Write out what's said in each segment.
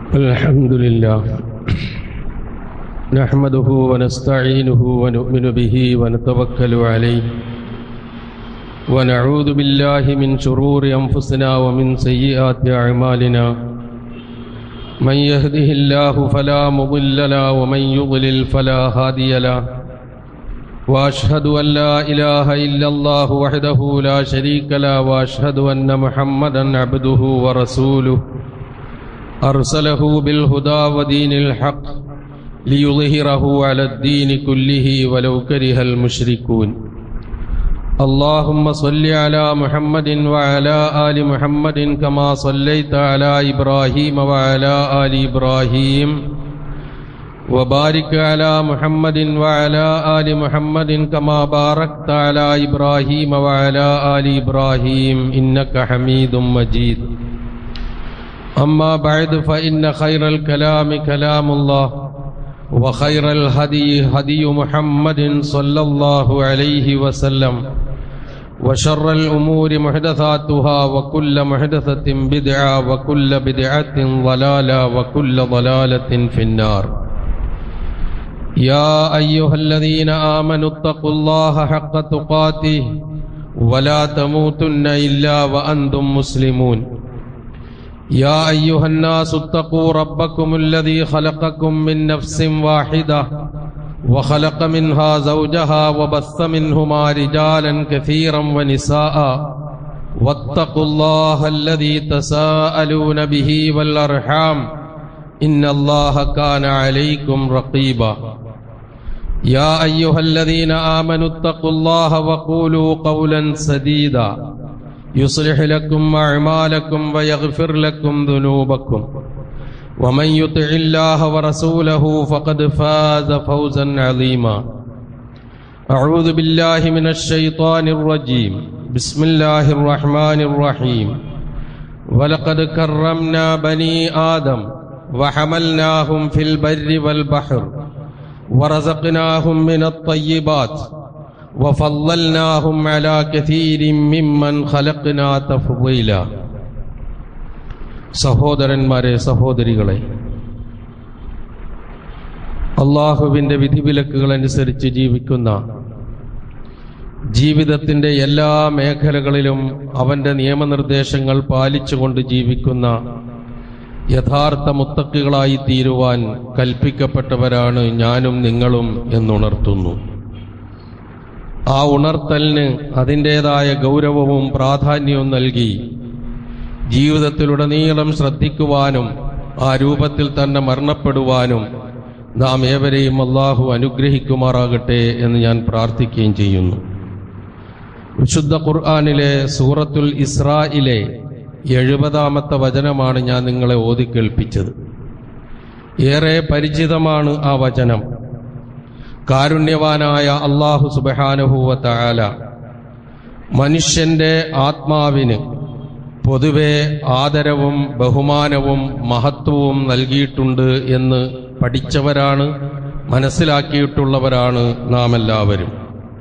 الحمد لله نحمده ونستعينه ونؤمن به ونتوكل عليه ونعوذ بالله من شرور أنفسنا ومن سيئات أعمالنا من يهده الله فلا مضل له ومن يضلل فلا هادي له واشهد ان لا اله الا الله وحده لا شريك له واشهد ان محمدا عبده ورسوله ارسله بالهدى ودين الحق ليظهره على الدين كله ولو كره المشركون اللهم صل على محمد وعلى ال محمد كما صليت على ابراهيم وعلى ال ابراهيم وبارك على محمد وعلى آل محمد كما باركت على إبراهيم وعلى آل إبراهيم إنك حميد مجيد أما بعد فإن خير الكلام كلام الله وخير الهدي هدي محمد صلى الله عليه وسلم وشر الأمور محدثاتها وكل محدثة بدعة وكل بدعة ضلالة وكل ضلالة في النار يا أيها الذين آمنوا اتقوا الله حق تقاته ولا تموتن إلا وأنتم مسلمون يا أيها الناس اتقوا ربكم الذي خلقكم من نفس واحدة وخلق منها زوجها وبث منهما رجالا كثيرا ونساء واتقوا الله الذي تساءلون به والأرحام إن الله كان عليكم رقيبا يا أيها الذين آمنوا اتقوا الله وقولوا قولا سديدا يصلح لكم أعمالكم ويغفر لكم ذنوبكم ومن يطع الله ورسوله فقد فاز فوزا عظيما أعوذ بالله من الشيطان الرجيم بسم الله الرحمن الرحيم ولقد كرمنا بني آدم وحملناهم في البر والبحر ورزقناهم من الطيبات وفضلناهم على كثير ممن خلقنا تفضيلا സഹോദരന്മാരെ സഹോദരികളെ അള്ളാഹുവിന്റെ വിധിവിലക്കുകൾ അനുസരിച്ച് ജീവിക്കുന്ന ജീവിതത്തിന്റെ എല്ലാ മേഖലകളിലും അവന്റെ നിയമനിർദ്ദേശങ്ങൾ പാലിച്ചുകൊണ്ട് ജീവിക്കുന്ന യഥാർത്ഥ മുത്തക്കുകളായി തീരുവാൻ കൽപ്പിക്കപ്പെട്ടവരാണ് ഞാനും നിങ്ങളും എന്നുണർത്തുന്നു ആ ഉണർത്തലിന് അതിൻ്റെതായ ഗൗരവവും പ്രാധാന്യവും നൽകി ജീവിതത്തിലുടനീളം ശ്രദ്ധിക്കുവാനും ആ രൂപത്തിൽ തന്നെ മരണപ്പെടുവാനും നാം ഏവരെയും അള്ളാഹു അനുഗ്രഹിക്കുമാറാകട്ടെ എന്ന് ഞാൻ പ്രാർത്ഥിക്കുകയും ചെയ്യുന്നു വിശുദ്ധ ഖുർആാനിലെ സൂറത്തുൽ ഇസ്രായിലെ എഴുപതാമത്തെ വചനമാണ് ഞാൻ നിങ്ങളെ ഓതി കേൾപ്പിച്ചത് ഏറെ പരിചിതമാണ് ആ വചനം കാരുണ്യവാനായ അള്ളാഹു സുബഹാനുഭൂവ താല മനുഷ്യന്റെ ആത്മാവിന് പൊതുവെ ആദരവും ബഹുമാനവും മഹത്വവും നൽകിയിട്ടുണ്ട് എന്ന് പഠിച്ചവരാണ് മനസ്സിലാക്കിയിട്ടുള്ളവരാണ് നാം എല്ലാവരും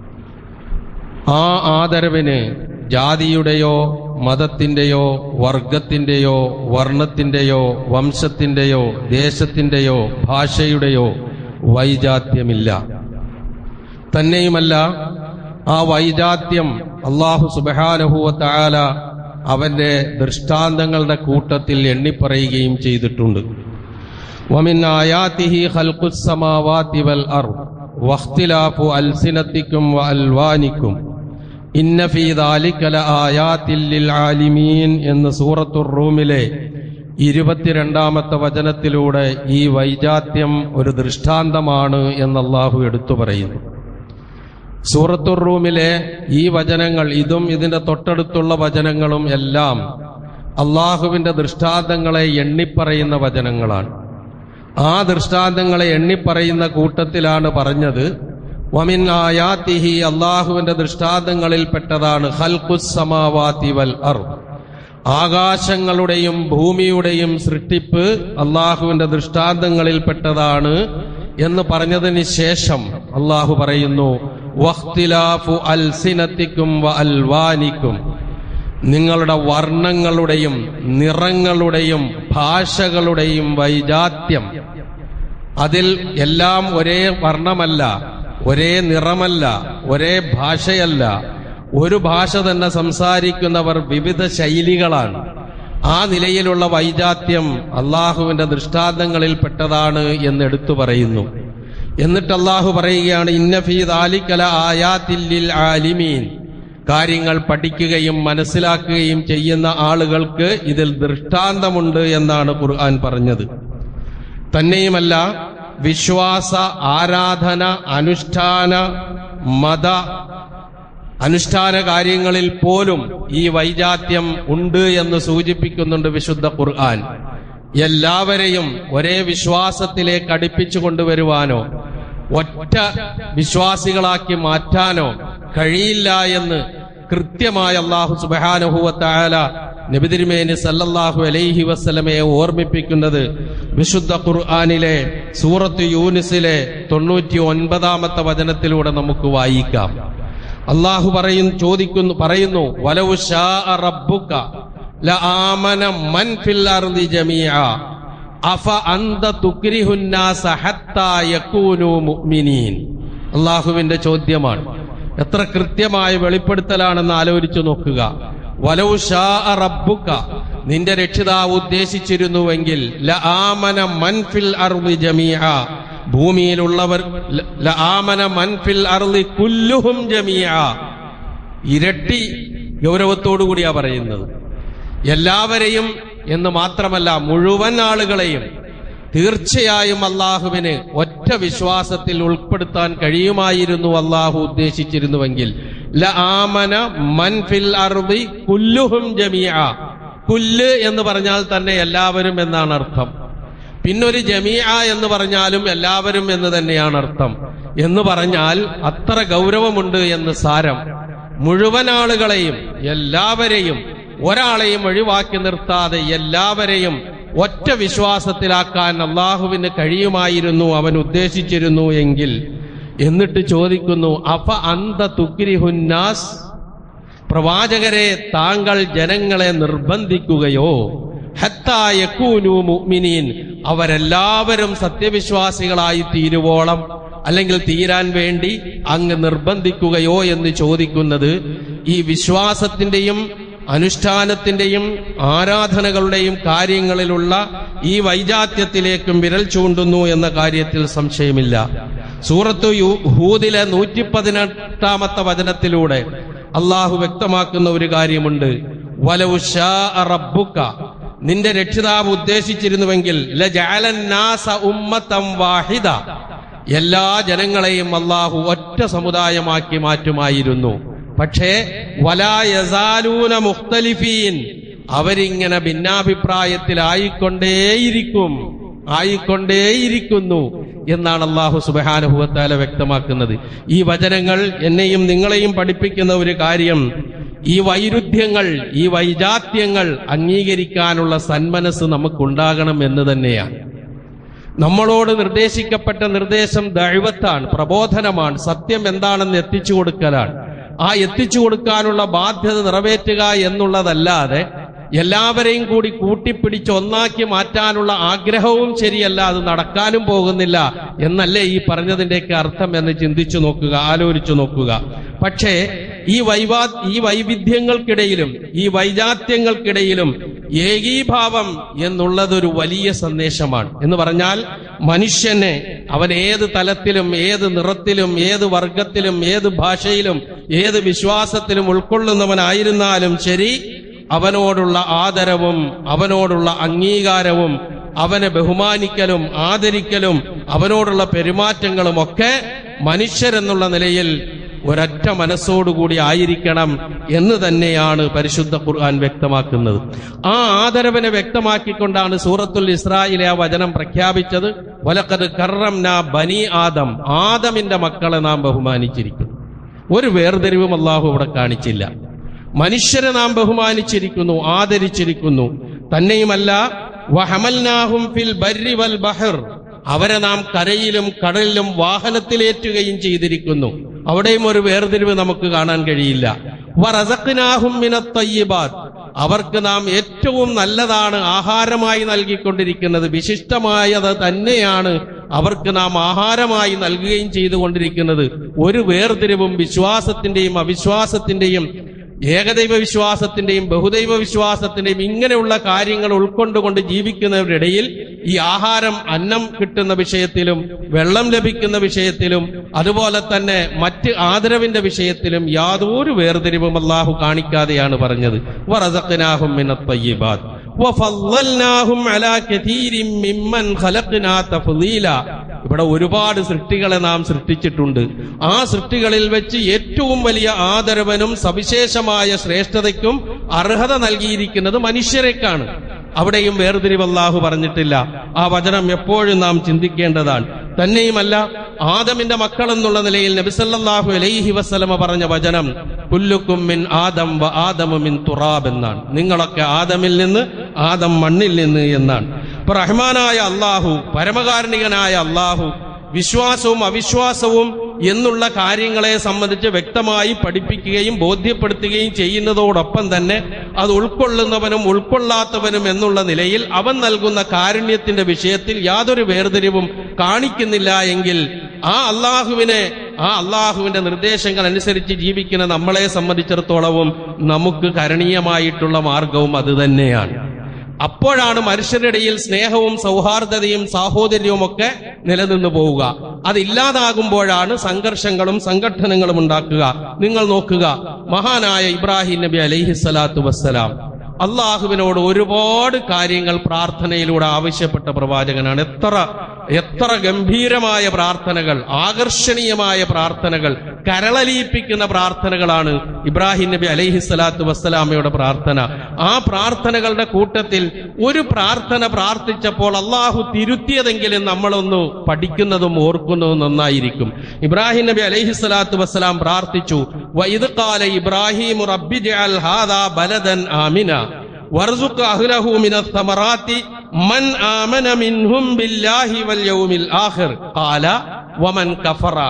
ആ ആദരവിന് ജാതിയുടെയോ മതത്തിൻ്റെയോ വർഗത്തിൻ്റെയോ വർണ്ണത്തിൻ്റെയോ വംശത്തിൻ്റെയോ ദേശത്തിൻ്റെയോ ഭാഷയുടെയോ വൈജാത്യമില്ല തന്നെയുമല്ല ആ വൈജാത്യം അള്ളാഹു സുബാനഹുവ താല അവന്റെ ദൃഷ്ടാന്തങ്ങളുടെ കൂട്ടത്തിൽ എണ്ണിപ്പറയുകയും ചെയ്തിട്ടുണ്ട് വമിൻ ആയാത്തിഹി ഖൽഖുസ്സമാവാതി വൽ അർദ് വഖ്തിലാഫു അൽസിനത്തിക്കും വ അൽവാനിക്കും ഇന്ന ഫീ ദാലിക ലആയാത്തിൽ ലിൽ ആലിമീൻ എന്ന് സൂറത്തുർ റൂമിലെ ഇരുപത്തിരണ്ടാമത്തെ വചനത്തിലൂടെ ഈ വൈജാത്യം ഒരു ദൃഷ്ടാന്തമാണ് എന്ന് അള്ളാഹു എടുത്തു പറയുന്നു സൂറത്തുർ റൂമിലെ ഈ വചനങ്ങൾ ഇതും ഇതിന്റെ തൊട്ടടുത്തുള്ള വചനങ്ങളും എല്ലാം അള്ളാഹുവിന്റെ ദൃഷ്ടാന്തങ്ങളെ എണ്ണിപ്പറയുന്ന വചനങ്ങളാണ് ആ ദൃഷ്ടാന്തങ്ങളെ എണ്ണിപ്പറയുന്ന കൂട്ടത്തിലാണ് പറഞ്ഞത് വമിൻ ആയാത്തിഹി അള്ളാഹുവിന്റെ ദൃഷ്ടാന്തങ്ങളിൽപ്പെട്ടതാണ് ഹൽഖുസമാവാതി വൽ അർ ആകാശങ്ങളുടെയും ഭൂമിയുടെയും സൃഷ്ടിപ്പ് അള്ളാഹുവിന്റെ ദൃഷ്ടാന്തങ്ങളിൽപ്പെട്ടതാണ് എന്ന് പറഞ്ഞതിന് ശേഷം അള്ളാഹു പറയുന്നു വഖ്തിലാഫു അൽസിനത്തിക്കും വ അൽവാനിക്കും നിങ്ങളുടെ വർണ്ണങ്ങളുടെയും നിറങ്ങളുടെയും ഭാഷകളുടെയും വൈജാത്യം അതിൽ എല്ലാം ഒരേ വർണ്ണമല്ല ഒരേ നിറമല്ല ഒരേ ഭാഷയല്ല ഒരു ഭാഷ തന്നെ സംസാരിക്കുന്നവർ വിവിധ ശൈലികളാണ് ആ നിലയിലുള്ള വൈജാത്യം അള്ളാഹുവിന്റെ ദൃഷ്ടാന്തങ്ങളിൽ പെട്ടതാണ് എന്ന് എടുത്തു പറയുന്നു എന്നിട്ട് അള്ളാഹു പറയുകയാണ് ഇന്നഫീദ് ആലിക്കല ആയാത്തില്ലിൽ ആലിമീൻ കാര്യങ്ങൾ പഠിക്കുകയും മനസ്സിലാക്കുകയും ചെയ്യുന്ന ആളുകൾക്ക് ഇതിൽ ദൃഷ്ടാന്തമുണ്ട് എന്നാണ് ഖുർആൻ പറഞ്ഞത് തന്നെയുമല്ല വിശ്വാസ ആരാധന അനുഷ്ഠാന മത അനുഷ്ഠാന കാര്യങ്ങളിൽ പോലും ഈ വൈജാത്യം ഉണ്ട് എന്ന് സൂചിപ്പിക്കുന്നുണ്ട് വിശുദ്ധ ഖുർആൻ എല്ലാവരെയും ഒരേ വിശ്വാസത്തിലേക്ക് അടുപ്പിച്ചു കൊണ്ടുവരുവാനോ ഒറ്റ വിശ്വാസികളാക്കി മാറ്റാനോ കഴിയില്ല എന്ന് കൃത്യമായ അള്ളാഹു സുബാനുഹുവത്തായാല നബിതിരുമേനി സല്ലല്ലാഹു അലൈഹി വസ്ലമയെ ഓർമ്മിപ്പിക്കുന്നത് വിശുദ്ധ ഖുർആാനിലെ സൂറത്ത് യൂനിസിലെ തൊണ്ണൂറ്റി ഒൻപതാമത്തെ വചനത്തിലൂടെ നമുക്ക് വായിക്കാം അള്ളാഹു പറയും ചോദിക്കുന്നു പറയുന്നു വലവു ഷാ റബ്ബുക ലആമന മൻ ഫിൽ അർദി ജമീഅ അഫ അന്ത തുക്രിഹുന്നാസ ഹത്താ യകൂനു മുഅ്മിനീൻ അള്ളാഹുവിന്റെ ചോദ്യമാണ് എത്ര കൃത്യമായ വെളിപ്പെടുത്തലാണെന്ന് ആലോചിച്ചു നോക്കുക വലവു ഷാ റബ്ബുക നിന്റെ രക്ഷിതാവ് ഉദ്ദേശിച്ചിരുന്നുവെങ്കിൽ ലആമന മൻ ഫിൽ അർദി ജമീഅ ഭൂമിയിലുള്ളവർ ല- ലആമന മൻ ഫിൽ അർളി കുല്ലുഹും ജമീഅ ഇരട്ടി ഗൗരവത്തോടുകൂടിയാ പറയുന്നത് എല്ലാവരെയും എന്ന് മാത്രമല്ല മുഴുവൻ ആളുകളെയും തീർച്ചയായും അള്ളാഹുവിന് ഒറ്റ വിശ്വാസത്തിൽ ഉൾപ്പെടുത്താൻ കഴിയുമായിരുന്നു അള്ളാഹു ഉദ്ദേശിച്ചിരുന്നുവെങ്കിൽ ല ആമന മൻ ഫിൽ അർദി കുല്ലുഹും ജമീഅ കുല്ല് എന്ന് പറഞ്ഞാൽ തന്നെ എല്ലാവരും എന്നാണ് അർത്ഥം പിന്നൊരു ജമീഅ എന്ന് പറഞ്ഞാലും എല്ലാവരും എന്ന് തന്നെയാണ് അർത്ഥം എന്ന് പറഞ്ഞാൽ അത്ര ഗൗരവമുണ്ട് എന്ന് സാരം മുഴുവൻ ആളുകളെയും എല്ലാവരെയും ഒരാളെയും ഒഴിവാക്കി നിർത്താതെ എല്ലാവരെയും ഒറ്റ വിശ്വാസത്തിലാക്കാൻ അള്ളാഹുവിന് കഴിയുമായിരുന്നു അവൻ ഉദ്ദേശിച്ചിരുന്നു എങ്കിൽ എന്നിട്ട് ചോദിക്കുന്നു അഫ അന്ത തുക്രിഹുന്നാസ് പ്രവാചകരെ താങ്കൾ ജനങ്ങളെ നിർബന്ധിക്കുകയോ ഹത്താ യകൂനു മുഅ്മിനീൻ അവരെല്ലാവരും സത്യവിശ്വാസികളായി തീരുവോളം അല്ലെങ്കിൽ തീരാൻ വേണ്ടി അങ്ങ് നിർബന്ധിക്കുകയോ എന്ന് ചോദിക്കുന്നത് ഈ വിശ്വാസത്തിന്റെയും അനുഷ്ഠാനത്തിന്റെയും ആരാധനകളുടെയും കാര്യങ്ങളിലുള്ള ഈ വൈജാത്യത്തിലേക്കും വിരൽ ചൂണ്ടുന്നു എന്ന കാര്യത്തിൽ സംശയമില്ല സൂറത്തു യു- ഹൂദിലെ നൂറ്റി പതിനെട്ടാമത്തെ വചനത്തിലൂടെ അള്ളാഹു വ്യക്തമാക്കുന്ന ഒരു കാര്യമുണ്ട് വലൗ ഷാ റബ്ബുക നിന്റെ രക്ഷിതാവ് ഉദ്ദേശിച്ചിരുന്നുവെങ്കിൽ ലജഅലന്നാസ ഉമ്മത്തം വാഹിദ എല്ലാ ജനങ്ങളെയും അള്ളാഹു ഒറ്റ സമുദായമാക്കി മാറ്റുമായിരുന്നു പക്ഷേ വലാ യസാലൂന മുഖ്തലിഫീൻ അവരിങ്ങനെ ഭിന്നാഭിപ്രായത്തിലായിക്കൊണ്ടേയിരിക്കും ആയിക്കൊണ്ടേയിരിക്കുന്നു എന്നാണ് അള്ളാഹു സുബാനുഭവത്താല വ്യക്തമാക്കുന്നത് ഈ വചനങ്ങൾ എന്നെയും നിങ്ങളെയും പഠിപ്പിക്കുന്ന ഒരു കാര്യം ഈ വൈരുദ്ധ്യങ്ങൾ ഈ വൈജാത്യങ്ങൾ അംഗീകരിക്കാനുള്ള സന്മനസ് നമുക്കുണ്ടാകണം എന്ന് തന്നെയാണ് നമ്മളോട് നിർദ്ദേശിക്കപ്പെട്ട നിർദ്ദേശം ദൈവത്താണ് പ്രബോധനമാണ് സത്യം എന്താണെന്ന് എത്തിച്ചു കൊടുക്കലാണ് ആ എത്തിച്ചു കൊടുക്കാനുള്ള ബാധ്യത നിറവേറ്റുക എന്നുള്ളതല്ലാതെ എല്ലാവരെയും കൂടി കൂട്ടിപ്പിടിച്ച് ഒന്നാക്കി മാറ്റാനുള്ള ആഗ്രഹവും ശരിയല്ല അത് നടക്കാനും പോകുന്നില്ല എന്നല്ലേ ഈ പറഞ്ഞതിന്റെയൊക്കെ അർത്ഥം എന്ന് ചിന്തിച്ചു നോക്കുക ആലോചിച്ചു നോക്കുക പക്ഷേ ഈ വൈവാ ഈ വൈവിധ്യങ്ങൾക്കിടയിലും ഈ വൈജാത്യങ്ങൾക്കിടയിലും ഏകീഭാവം എന്നുള്ളതൊരു വലിയ സന്ദേശമാണ് എന്ന് പറഞ്ഞാൽ മനുഷ്യനെ അവൻ ഏത് തലത്തിലും ഏത് നിറത്തിലും ഏത് വർഗത്തിലും ഏത് ഭാഷയിലും ഏത് വിശ്വാസത്തിലും ഉൾക്കൊള്ളുന്നവനായിരുന്നാലും ശരി അവനോടുള്ള ആദരവും അവനോടുള്ള അംഗീകാരവും അവനെ ബഹുമാനിക്കലും ആദരിക്കലും അവനോടുള്ള പെരുമാറ്റങ്ങളും ഒക്കെ മനുഷ്യരെന്നുള്ള നിലയിൽ ഒരൊറ്റ മനസ്സോടുകൂടി ആയിരിക്കണം എന്ന് തന്നെയാണ് പരിശുദ്ധ ഖുർആൻ വ്യക്തമാക്കുന്നത് ആ ആദരവിനെ വ്യക്തമാക്കിക്കൊണ്ടാണ് സൂറത്തുൽ ഇസ്രായിലെ ആ വചനം പ്രഖ്യാപിച്ചത് വലക്കത് കറം നാ ബനി ആദം ആദമിന്റെ മക്കളെ നാം ബഹുമാനിച്ചിരിക്കുന്നു ഒരു വേർതിരിവും അള്ളാഹു ഇവിടെ കാണിച്ചില്ല മനുഷ്യരെ നാം ബഹുമാനിച്ചിരിക്കുന്നു ആദരിച്ചിരിക്കുന്നു തന്നെയുമല്ല വഹമൽനാഹും ഫിൽ ബർരി വൽ ബഹർ അവരെ നാം കരയിലും കടലിലും വാഹനത്തിലേറ്റുകയും ചെയ്തിരിക്കുന്നു അവിടെയും ഒരു വേർതിരിവ് നമുക്ക് കാണാൻ കഴിയില്ല വറസഖ്നാഹും മിനത്ത് തയ്യിബാത്ത് അവർക്ക് നാം ഏറ്റവും നല്ലതാണ് ആഹാരമായി നൽകിക്കൊണ്ടിരിക്കുന്നത് വിശിഷ്ടമായത് തന്നെയാണ് അവർക്ക് നാം ആഹാരമായി നൽകുകയും ചെയ്തുകൊണ്ടിരിക്കുന്നത് ഒരു വേർതിരിവും വിശ്വാസത്തിന്റെയും അവിശ്വാസത്തിന്റെയും ഏകദൈവ വിശ്വാസത്തിന്റെയും ബഹുദൈവ വിശ്വാസത്തിന്റെയും ഇങ്ങനെയുള്ള കാര്യങ്ങൾ ഉൾക്കൊണ്ടുകൊണ്ട് ജീവിക്കുന്നവരുടെ ഇടയിൽ ഈ ആഹാരം അന്നം കിട്ടുന്ന വിഷയത്തിലും വെള്ളം ലഭിക്കുന്ന വിഷയത്തിലും അതുപോലെ തന്നെ മറ്റ് ആദരവിന്റെ വിഷയത്തിലും യാതൊരു വേർതിരിവും അള്ളാഹു കാണിക്കാതെയാണ് പറഞ്ഞത് വറസഖ്നാഹും മിനത്ത് തയ്യിബാത്ത് വഫളൽനാഹും അലാ കതീരിൻ മിമ്മൻ ഖലഖ്നാ തഫ്ളീല ഇവിടെ ഒരുപാട് സൃഷ്ടികളെ നാം സൃഷ്ടിച്ചിട്ടുണ്ട് ആ സൃഷ്ടികളിൽ വെച്ച് ഏറ്റവും വലിയ ആദരവനും സവിശേഷമായ ശ്രേഷ്ഠതയ്ക്കും അർഹത നൽകിയിരിക്കുന്നത് മനുഷ്യരെക്കാണ് അവിടെയും വേർതിരിവ് അല്ലാഹു പറഞ്ഞിട്ടില്ല ആ വചനം എപ്പോഴും നാം ചിന്തിക്കേണ്ടതാണ് തന്നെയുമല്ല ആദമിന്റെ മക്കൾ എന്നുള്ള നിലയിൽ നബിസല്ലാഹു അലൈഹി വസ്ലമ പറഞ്ഞ വചനം കുല്ലുക്കും മിൻ ആദം വ ആദമു മിൻ തുറാബ് എന്നാണ് നിങ്ങളൊക്കെ ആദമിൽ നിന്ന് ആദം മണ്ണിൽ നിന്ന് എന്നാണ് അപ്പൊ റഹ്മാനായ അള്ളാഹു പരമകാരുണികനായ അള്ളാഹു വിശ്വാസവും അവിശ്വാസവും എന്നുള്ള കാര്യങ്ങളെ സംബന്ധിച്ച് വ്യക്തമായി പഠിപ്പിക്കുകയും ബോധ്യപ്പെടുത്തുകയും ചെയ്യുന്നതോടൊപ്പം തന്നെ അത് ഉൾക്കൊള്ളുന്നവനും ഉൾക്കൊള്ളാത്തവനും എന്നുള്ള നിലയിൽ അവൻ നൽകുന്ന കാരുണ്യത്തിന്റെ വിഷയത്തിൽ യാതൊരു വേർതിരിവും കാണിക്കുന്നില്ല എങ്കിൽ ആ അള്ളാഹുവിനെ ആ അള്ളാഹുവിന്റെ നിർദ്ദേശങ്ങൾ അനുസരിച്ച് ജീവിക്കുന്ന നമ്മളെ സംബന്ധിച്ചിടത്തോളവും നമുക്ക് കരണീയമായിട്ടുള്ള മാർഗവും അത് തന്നെയാണ് അപ്പോഴാണ് മനുഷ്യരുടെ ഇടയിൽ സ്നേഹവും സൗഹാർദ്ദതയും സാഹോദര്യവും ഒക്കെ നിലനിന്നു പോവുക അതില്ലാതാകുമ്പോഴാണ് സംഘർഷങ്ങളും സംഘടനകളും ഉണ്ടാക്കുക നിങ്ങൾ നോക്കുക മഹാനായ ഇബ്രാഹിം നബി അലൈഹി സ്വലാത്തു വസ്സലാം അള്ളാഹുവിനോട് ഒരുപാട് കാര്യങ്ങൾ പ്രാർത്ഥനയിലൂടെ ആവശ്യപ്പെട്ട പ്രവാചകനാണ് എത്ര എത്ര ഗംഭീരമായ പ്രാർത്ഥനകൾ ആകർഷണീയമായ പ്രാർത്ഥനകൾ കരളലിയിപ്പിക്കുന്ന പ്രാർത്ഥനകളാണ് ഇബ്രാഹിം നബി അലൈഹി സ്വലാത്തു വസ്സലാമയുടെ പ്രാർത്ഥന ആ പ്രാർത്ഥനകളുടെ കൂട്ടത്തിൽ ഒരു പ്രാർത്ഥന പ്രാർത്ഥിച്ചപ്പോൾ അള്ളാഹു തിരുത്തിയതെങ്കിലും നമ്മളൊന്ന് പഠിക്കുന്നതും ഓർക്കുന്നതും നന്നായിരിക്കും ഇബ്രാഹിം നബി അലൈഹി സ്വലാത്തു വസ്സലാം പ്രാർത്ഥിച്ചു വൈദ് കാല ഇബ്രാഹിം റബ്ബി ജഅൽ ഹാദാ ബലദൻ ആമിന വർസുഖ് അഹ്ലഹു മിനത്ത് തമറാത്തി മൻ ആമന മിൻഹും ബില്ലാഹി വൽ യൗമിൽ ആഖിർ ഖാല വമൻ കഫറ